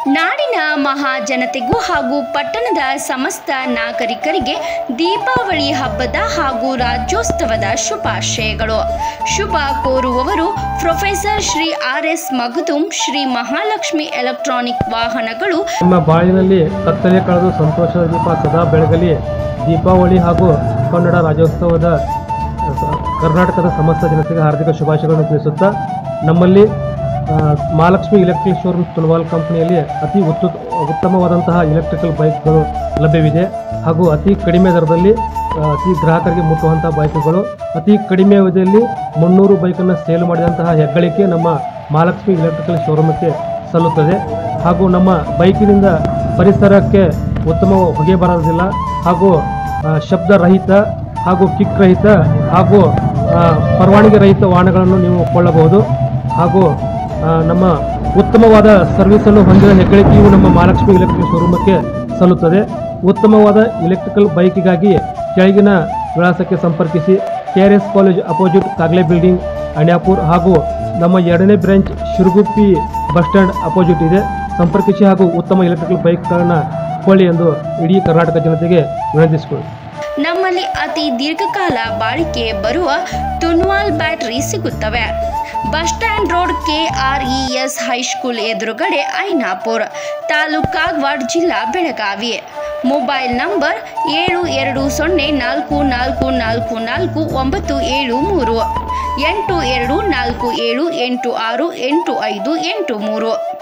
ನಾಡಿನ ಮಹಾಜನತೆಗೂ ಹಾಗೂ ಪಟ್ಟಣದ ಸಮಸ್ತ ನಾಗರಿಕರಿಗೆ ದೀಪಾವಳಿ ಹಬ್ಬದ ಹಾಗೂ ರಾಜ್ಯೋತ್ಸವದ ಶುಭಾಶಯಗಳು ಶುಭ ಕೋರುವವರು professor Shri R S Magdum Shri Mahalakshmi electronic ವಾಹನಗಳು ನಿಮ್ಮ ಬಾಳಿನಲ್ಲಿ ಕತ್ತಲೆ ಕಳೆದು ಸಂತೋಷದ ದೀಪ ಸದಾ ಬೆಳಗಲಿ ದೀಪಾವಳಿ ಹಾಗೂ ಕನ್ನಡ ರಾಜ್ಯೋತ್ಸವದ ಸ- ಕರ್ನಾಟಕದ ಸಮಸ್ತ ಜನತೆಗೆ ಹಾರ್ದಿಕ ಶುಭಾಶಯಗಳನ್ನು ತಿಳಿಸುತ್ತಾ ನಮ್ಮಲ್ಲಿ ಆ, ಮಹಾಲಕ್ಷ್ಮಿ ಎಲೆಕ್ಟ್ರಿಕ್ ಶೋರೂಮ್ ತುಲ್ವಾಲ್ ಕಂಪನಿಯಲ್ಲಿ ಅತಿ ಉತ್ತು ಉತ್ತಮವಾದಂತಹ ಎಲೆಕ್ಟ್ರಿಕಲ್ ಬೈಕ್ಗಳು ಲಭ್ಯವಿದೆ ಹಾಗೂ ಅತಿ ಕಡಿಮೆ ದರದಲ್ಲಿ ಆ, ಅತಿ ಗ್ರಾಹಕರಿಗೆ ಮುಟ್ಟುವಂತಹ ಬೈಕ್ಗಳು ಅತಿ ಕಡಿಮೆ ಅವಧಿಯಲ್ಲಿ ಮುನ್ನೂರು ಬೈಕನ್ನು ಸೇಲ್ ಮಾಡಿದಂತಹ ಹೆಗ್ಗಳಿಕೆ ನಮ್ಮ ಮಹಾಲಕ್ಷ್ಮಿ ಎಲೆಕ್ಟ್ರಿಕಲ್ ಶೋರೂಮಕ್ಕೆ ಸಲ್ಲುತ್ತದೆ ಹಾಗೂ ನಮ್ಮ ಬೈಕಿನಿಂದ ಪರಿಸರಕ್ಕೆ ಉತ್ತಮ ಹೊಗೆ ಬರೋದಿಲ್ಲ ಹಾಗೂ ಆ, ಶಬ್ದರಹಿತ ಹಾಗೂ ಕಿಕ್ ರಹಿತ ಹಾಗೂ ಆ, ಪರವಾನಗಿ ರಹಿತ ವಾಹನಗಳನ್ನು ನೀವು ಕೊಳ್ಳಬಹುದು ಹಾಗೂ ಆ, ನಮ್ಮ ಉತ್ತಮವಾದ ಸರ್ವಿಸನ್ನು ಹೊಂದಿದ ಹೆಗ್ಗಳಿಕೆಯು ನಮ್ಮ ಮಹಾಲಕ್ಷ್ಮಿ ಎಲೆಕ್ಟ್ರಿಕ್ ಶೋರೂಮಕ್ಕೆ ಸಲ್ಲುತ್ತದೆ ಉತ್ತಮವಾದ ಎಲೆಕ್ಟ್ರಿಕಲ್ ಬೈಕಿಗಾಗಿ ಕೆಳಗಿನ ವಿಳಾಸಕ್ಕೆ ಸಂಪರ್ಕಿಸಿ K R S college opposite Kagle building Anyapur ಹಾಗೂ ನಮ್ಮ ಎರಡನೇ branch Shiruguppi bus stand opposite ಇದೆ ಸಂಪರ್ಕಿಸಿ ಹಾಗೂ ಉತ್ತಮ ಎಲೆಕ್ಟ್ರಿಕಲ್ ಬೈಕ್ಗಳನ್ನು ಕೊಳ್ಳಿ ಎಂದು ಇಡೀ ಕರ್ನಾಟಕ ಜನತೆಗೆ ವಿನಂತಿಸಿಕೊಳ್ಳಿ ನಮ್ಮಲ್ಲಿ ಅತಿ ದೀರ್ಘಕಾಲ ಬಾಳಿಕೆ ಬರುವ ತುನ್ವಾಲ್ ಬ್ಯಾಟರಿ ಸಿಗುತ್ತವೆ bus stand road K R E S high school ಎದುರುಗಡೆ ಐನಾಪುರ್ ತಾಲೂಕ್ ಕಾಗವಾಡ್ ಜಿಲ್ಲಾ ಬೆಳಗಾವಿ ಮೊಬೈಲ್ ನಂಬರ್ ಏಳು ಎರಡು ಸೊನ್ನೆ ನಾಲ್ಕು ನಾಲ್ಕು ನಾಲ್ಕು ನಾಲ್ಕು ಒಂಬತ್ತು ಏಳು ಮೂರು ಎಂಟು ಎರಡು ನಾಲ್ಕು ಏಳು ಎಂಟು ಆರು ಎಂಟು ಐದು ಎಂಟು ಮೂರು